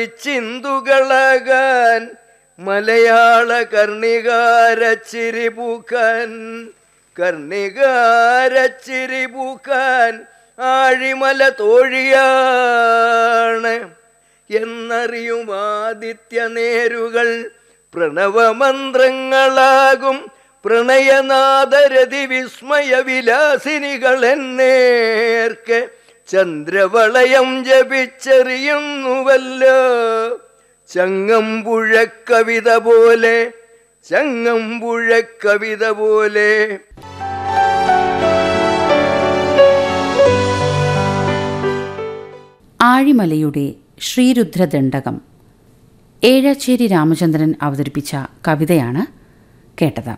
ചിന്തുകളകാൻ മലയാള കർണികാരച്ചിരി പൂക്കാൻ കർണികാരച്ചിരി പൂക്കാൻ ആഴിമല തോഴിയാണ് എന്നറിയും ആദിത്യ നേരുകൾ പ്രണവമന്ത്രങ്ങളാകും പ്രണയനാദരതി വിസ്മയ വിലാസിനികൾ എന്നേർക്ക് ചന്ദ്രവളയം ജപിച്ചെറിയുന്നുവല്ലോ ചങ്ങമ്പുഴ കവിത പോലെ ചങ്ങമ്പുഴ കവിത പോലെ ആഴിമലയുടെ ശ്രീരുദ്രദണ്ഡകം ഏഴാച്ചേരി രാമചന്ദ്രൻ അവതരിപ്പിച്ച കവിതയാണ് കേട്ടത്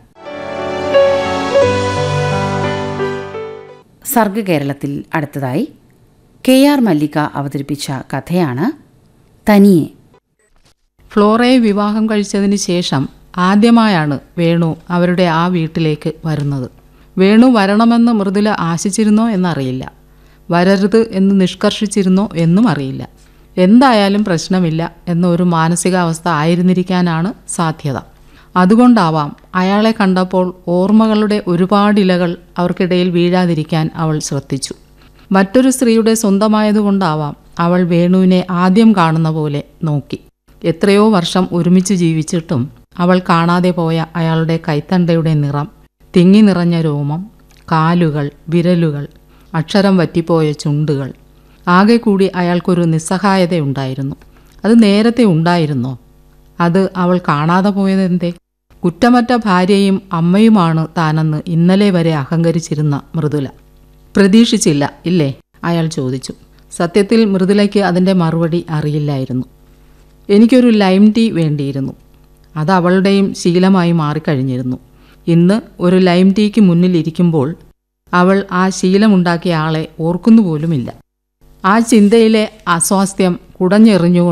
സർഗകേരളത്തിൽ അടുത്തതായി കെ ആർ മല്ലിക അവതരിപ്പിച്ച കഥയാണ് തനിയെ ഫ്ലോറയെ വിവാഹം കഴിച്ചതിന് ശേഷം ആദ്യമായാണ് വേണു അവരുടെ ആ വീട്ടിലേക്ക് വരുന്നത് വേണു വരണമെന്ന് മൃദുല ആശിച്ചിരുന്നോ എന്നറിയില്ല വരരുത് എന്ന് നിഷ്കർഷിച്ചിരുന്നോ എന്നും അറിയില്ല എന്തായാലും പ്രശ്നമില്ല എന്ന ഒരു മാനസികാവസ്ഥ ആയിരുന്നിരിക്കാനാണ് സാധ്യത അതുകൊണ്ടാവാം അയാളെ കണ്ടപ്പോൾ ഓർമ്മകളുടെ ഒരുപാട് ഇലകൾ അവർക്കിടയിൽ വീഴാതിരിക്കാൻ അവൾ ശ്രദ്ധിച്ചു മറ്റൊരു സ്ത്രീയുടെ സ്വന്തമായതുകൊണ്ടാവാം അവൾ വേണുവിനെ ആദ്യം കാണുന്ന പോലെ നോക്കി എത്രയോ വർഷം ഒരുമിച്ച് ജീവിച്ചിട്ടും അവൾ കാണാതെ പോയ അയാളുടെ കൈത്തണ്ടയുടെ നിറം തിങ്ങി നിറഞ്ഞ രോമം കാലുകൾ വിരലുകൾ അക്ഷരം വറ്റിപ്പോയ ചുണ്ടുകൾ ആകെ കൂടി അയാൾക്കൊരു നിസ്സഹായതയുണ്ടായിരുന്നു അത് നേരത്തെ ഉണ്ടായിരുന്നോ അത് അവൾ കാണാതെ പോയതെന്തേ കുറ്റമറ്റ ഭാര്യയും അമ്മയുമാണ് താനെന്ന് ഇന്നലെ വരെ അഹങ്കരിച്ചിരുന്ന മൃദുല പ്രതീക്ഷിച്ചില്ല ഇല്ലേ അയാൾ ചോദിച്ചു സത്യത്തിൽ മൃദുലയ്ക്ക് അതിൻ്റെ മറുപടി അറിയില്ലായിരുന്നു എനിക്കൊരു ലൈം ടീ വേണ്ടിയിരുന്നു അത് അവളുടെയും ശീലമായി മാറിക്കഴിഞ്ഞിരുന്നു ഇന്ന് ഒരു ലൈം ടീക്ക് മുന്നിലിരിക്കുമ്പോൾ അവൾ ആ ശീലമുണ്ടാക്കിയ ആളെ ഓർക്കുന്നുപോലുമില്ല ആ ചിന്തയിലെ അസ്വാസ്ഥ്യം കുടഞ്ഞെറിഞ്ഞു